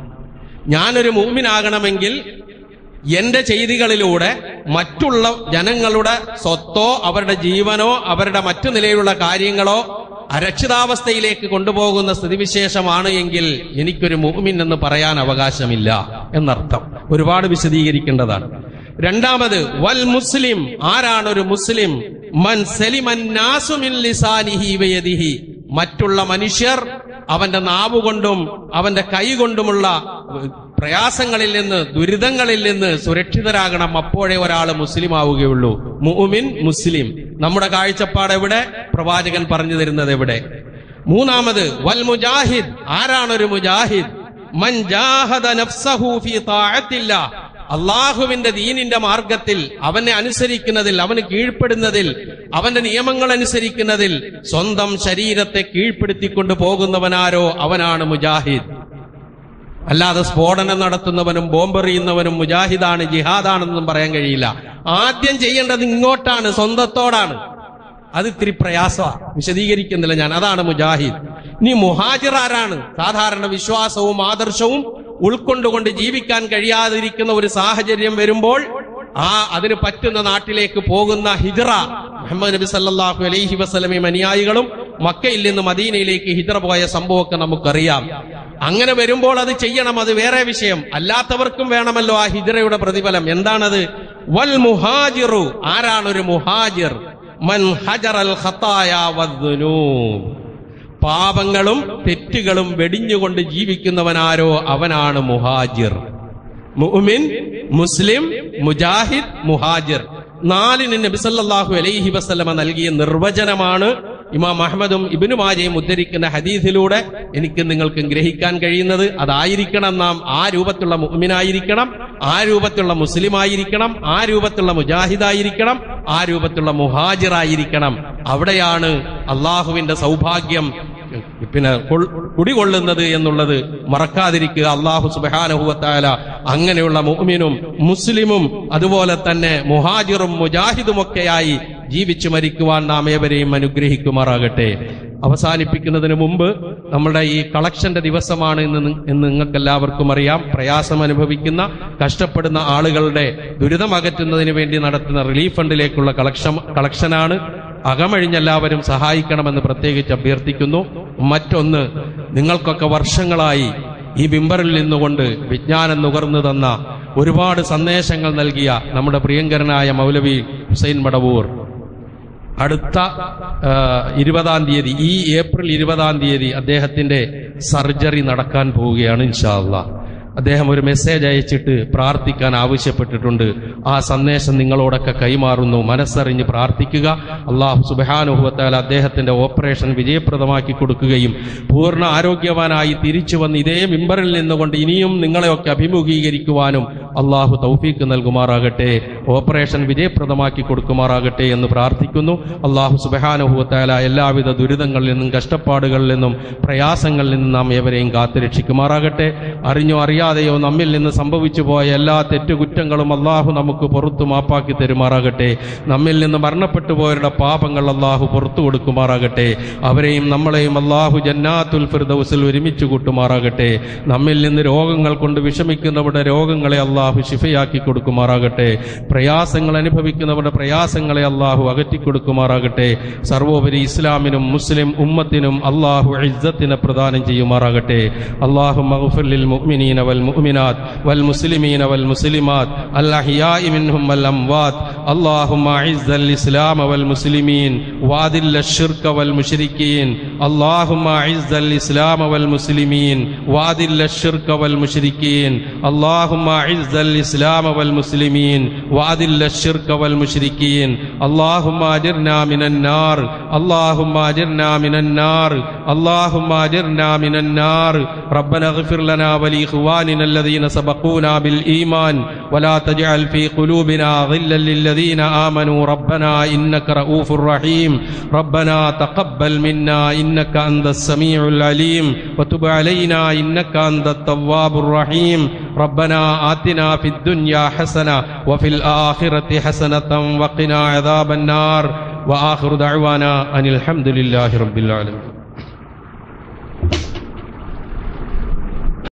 ഞാനൊരു മൂമിനാകണമെങ്കിൽ എന്റെ ചെയ്തികളിലൂടെ മറ്റുള്ള ജനങ്ങളുടെ സ്വത്തോ അവരുടെ ജീവനോ അവരുടെ മറ്റു നിലയിലുള്ള കാര്യങ്ങളോ അരക്ഷിതാവസ്ഥയിലേക്ക് കൊണ്ടുപോകുന്ന സ്ഥിതിവിശേഷമാണ് എങ്കിൽ എനിക്കൊരു മുഹ്മിൻ എന്ന് പറയാൻ അവകാശമില്ല എന്നർത്ഥം ഒരുപാട് വിശദീകരിക്കേണ്ടതാണ് രണ്ടാമത് വൽ മുസ്ലിം ആരാണ് ഒരു മുസ്ലിം മൻ സലിമൻ നാസു മിൻ ലിസാനിഹി വയദിഹി മറ്റുള്ള മനുഷ്യർ അവന്റെ നാവുകൊണ്ടും അവന്റെ കൈ കൊണ്ടുമുള്ള പ്രയാസങ്ങളിൽ നിന്ന് ദുരിതങ്ങളിൽ നിന്ന് സുരക്ഷിതരാകണം അപ്പോഴേ ഒരാൾ മുസ്ലിം ആവുകയുള്ളൂ മുഅ്മിൻ മുസ്ലിം നമ്മുടെ കാഴ്ചപ്പാട് എവിടെ പ്രവാചകൻ പറഞ്ഞു തരുന്നത് എവിടെ മൂന്നാമത് വൽ മുജാഹിദ് ആരാണ് ഒരു മുജാഹിദ് മൻ ജാഹദ നഫ്സഹു ഫീ താഅത്തില്ലാ അള്ളാഹുവിന്റെ ദീനിന്റെ മാർഗത്തിൽ അവനെ അനുസരിക്കുന്നതിൽ അവന് കീഴ്പ്പെടുന്നതിൽ അവന്റെ നിയമങ്ങൾ അനുസരിക്കുന്നതിൽ സ്വന്തം ശരീരത്തെ കീഴ്പ്പെടുത്തിക്കൊണ്ട് പോകുന്നവനാരോ അവനാണ് മുജാഹിദ് അല്ലാതെ സ്ഫോടനം നടത്തുന്നവനും ബോംബെറിയുന്നവനും മുജാഹിദാണ് ജിഹാദാണെന്നും പറയാൻ കഴിയില്ല ആദ്യം ചെയ്യേണ്ടത് ഇങ്ങോട്ടാണ് സ്വന്തത്തോടാണ് അത് ഇത്തിരി പ്രയാസമാണ് വിശദീകരിക്കുന്നില്ല ഞാൻ അതാണ് മുജാഹിദ് ഇനി മുഹാജിർ ആരാണ് സാധാരണ വിശ്വാസവും ആദർശവും ഉൾക്കൊണ്ടുകൊണ്ട് ജീവിക്കാൻ കഴിയാതിരിക്കുന്ന ഒരു സാഹചര്യം വരുമ്പോൾ ആ അതിന് പറ്റുന്ന നാട്ടിലേക്ക് പോകുന്ന ഹിജറ മുഹമ്മദ് നബി സല്ലല്ലാഹു അലൈഹി വസല്ലമയും അനുയായികളും മക്കയിൽ നിന്ന് മദീനയിലേക്ക് ഹിജറ പോയ സംഭവമൊക്കെ നമുക്കറിയാം അങ്ങനെ വരുമ്പോൾ അത് ചെയ്യണം അത് വേറെ വിഷയം അല്ലാത്തവർക്കും വേണമല്ലോ ആ ഹിജറയുടെ പ്രതിഫലം എന്താണത് വൽ മുഹാജിറു ആരാണ് ഒരു മുഹാജിർ മൻ ഹജറൽ ഖത്തായ വദ്ദുനൂബ് പാപങ്ങളും തെറ്റുകളും വെടിഞ്ഞുകൊണ്ട് ജീവിക്കുന്നവനാരോ അവനാണ് മുഹാജിർ മുഅ്മിൻ മുസ്ലിം മുജാഹിദ് മുഹാജിർ നാലിന് നബിസല്ലാഹു അലൈഹി വസല്ലമ നൽകിയ നിർവചനമാണ് ഇമാം അഹമ്മദും ഇബിനു മാജയും ഉദ്ധരിക്കുന്ന ഹദീസിലൂടെ എനിക്ക് നിങ്ങൾക്ക് ഗ്രഹിക്കാൻ കഴിയുന്നത് അതായിരിക്കണം നാം ആ രൂപത്തിലുള്ള മുഅ്മിനായിരിക്കണം ആ രൂപത്തിലുള്ള മുസ്ലിം ആയിരിക്കണം ആ രൂപത്തിലുള്ള മുജാഹിദായിരിക്കണം ആ രൂപത്തിലുള്ള മുഹാജിറായിരിക്കണം അവിടെയാണ് അള്ളാഹുവിന്റെ സൗഭാഗ്യം പിന്നെ കൊൾ- കുടികൊള്ളുന്നത് എന്നുള്ളത് മറക്കാതിരിക്കുക അള്ളാഹു സുബാനഹുവത്തായ അങ്ങനെയുള്ള മുഅ്മിനും മുസ്ലിമും അതുപോലെ തന്നെ മുഹാജിറും മുജാഹിദുമൊക്കെയായി ജീവിച്ചു മരിക്കുവാൻ നാം ഏവരെയും അനുഗ്രഹിക്കുമാറാകട്ടെ അവസാനിപ്പിക്കുന്നതിന് മുമ്പ് നമ്മുടെ ഈ കളക്ഷന്റെ ദിവസമാണ് ഇന്ന് നി- എന്ന് നിങ്ങൾക്ക് എല്ലാവർക്കും അറിയാം പ്രയാസം അനുഭവിക്കുന്ന കഷ്ടപ്പെടുന്ന ആളുകളുടെ ദുരിതം അകറ്റുന്നതിന് വേണ്ടി നടത്തുന്ന റിലീഫ് ഫണ്ടിലേക്കുള്ള കളക്ഷൻ കളക്ഷനാണ് അകമഴിഞ്ഞെല്ലാവരും സഹായിക്കണമെന്ന് പ്രത്യേകിച്ച് അഭ്യർത്ഥിക്കുന്നു മറ്റൊന്ന് നിങ്ങൾക്കൊക്കെ വർഷങ്ങളായി ഈ ബിംബറിൽ നിന്നുകൊണ്ട് വിജ്ഞാനം നുകർന്നു തന്ന ഒരുപാട് സന്ദേശങ്ങൾ നൽകിയ നമ്മുടെ പ്രിയങ്കരനായ മൗലവി ഹുസൈൻ മടവൂർ അടുത്ത ആ, ഇരുപതാം തീയതി ഈ ഏപ്രിൽ ഇരുപതാം തീയതി അദ്ദേഹത്തിന്റെ സർജറി നടക്കാൻ പോവുകയാണ് ഇൻഷാ അള്ളാ അദ്ദേഹം ഒരു മെസ്സേജ് അയച്ചിട്ട് പ്രാർത്ഥിക്കാൻ ആവശ്യപ്പെട്ടിട്ടുണ്ട് ആ സന്ദേശം നിങ്ങളോടൊക്കെ കൈമാറുന്നു മനസ്സറിഞ്ഞ് പ്രാർത്ഥിക്കുക അള്ളാഹു സുബാനുഭവത്താൽ അദ്ദേഹത്തിന്റെ ഓപ്പറേഷൻ വിജയപ്രദമാക്കി കൊടുക്കുകയും പൂർണ്ണ ആരോഗ്യവാനായി തിരിച്ചു വന്ന് ഇതേ മിമ്പറിൽ നിന്നുകൊണ്ട് ഇനിയും നിങ്ങളെയൊക്കെ അഭിമുഖീകരിക്കുവാനും അള്ളാഹു തൗഫീക്ക് നൽകുമാറാകട്ടെ ഓപ്പറേഷൻ വിജയപ്രദമാക്കി കൊടുക്കുമാറാകട്ടെ എന്ന് പ്രാർത്ഥിക്കുന്നു അള്ളാഹു സുബഹാനുഭവത്തായ എല്ലാവിധ ദുരിതങ്ങളിൽ നിന്നും കഷ്ടപ്പാടുകളിൽ നിന്നും പ്രയാസങ്ങളിൽ നിന്നും നാം ഏവരെയും കാത്തുരക്ഷിക്കുമാറാകട്ടെ അറിഞ്ഞോ അറിയാതെയോ നമ്മിൽ നിന്ന് സംഭവിച്ചു പോയ എല്ലാ തെറ്റുകുറ്റങ്ങളും അള്ളാഹു നമുക്ക് പുറത്തു മാപ്പാക്കി തരുമാറാകട്ടെ നമ്മിൽ നിന്ന് മരണപ്പെട്ടു പോയവരുടെ പാപങ്ങൾ അള്ളാഹു പുറത്തു കൊടുക്കുമാറാകട്ടെ അവരെയും നമ്മളെയും അള്ളാഹു ജന്നാത്തുൽ ഫിർദൗസിൽ ഒരുമിച്ച് കൂട്ടുമാറാകട്ടെ നമ്മിൽ നിന്ന് രോഗങ്ങൾ കൊണ്ട് വിഷമിക്കുന്നവരുടെ രോഗങ്ങളെ അള്ളാഹു ശിഫയാക്കി കൊടുക്കുമാറാകട്ടെ പ്രയാസങ്ങൾ അനുഭവിക്കുന്നവരുടെ പ്രയാസങ്ങളെ അള്ളാഹു അകറ്റിക്കൊടുക്കുമാറാകട്ടെ സർവോപരി ഇസ്ലാമിനും മുസ്ലിം ഉമ്മത്തിനും അള്ളാഹു ഇസ്സത്തിനെ പ്രദാനം ചെയ്യുമാറാകട്ടെ അള്ളാഹു മഗ്ഫിർ മുഅ്മിനീന വൽ മുഅ്മിനാത്ത് വൽ മുസ്ലിമീന വൽ മുസ്ലിമാത്ത് അൽഅഹ്യാഇ മിൻഹും വൽ അംവാത്ത് اللهم اعز الاسلام والمسلمين واذل الشرك والمشركين اللهم اعز الاسلام والمسلمين واذل الشرك والمشركين اللهم اعز الاسلام والمسلمين واذل الشرك والمشركين اللهم اجرنا من النار اللهم اجرنا من النار اللهم اجرنا من النار ربنا اغفر لنا ولاخواننا الذين سبقونا بالايمان ولا تجعل في قلوبنا غلا للذين امنوا ربنا انك رؤوف رحيم ربنا تقبل منا انك انت السميع العليم وتب علينا انك انت التواب الرحيم ربنا آتنا في الدنيا حسنه وفي الاخره حسنه وقنا عذاب النار واخر دعوانا ان الحمد لله رب العالمين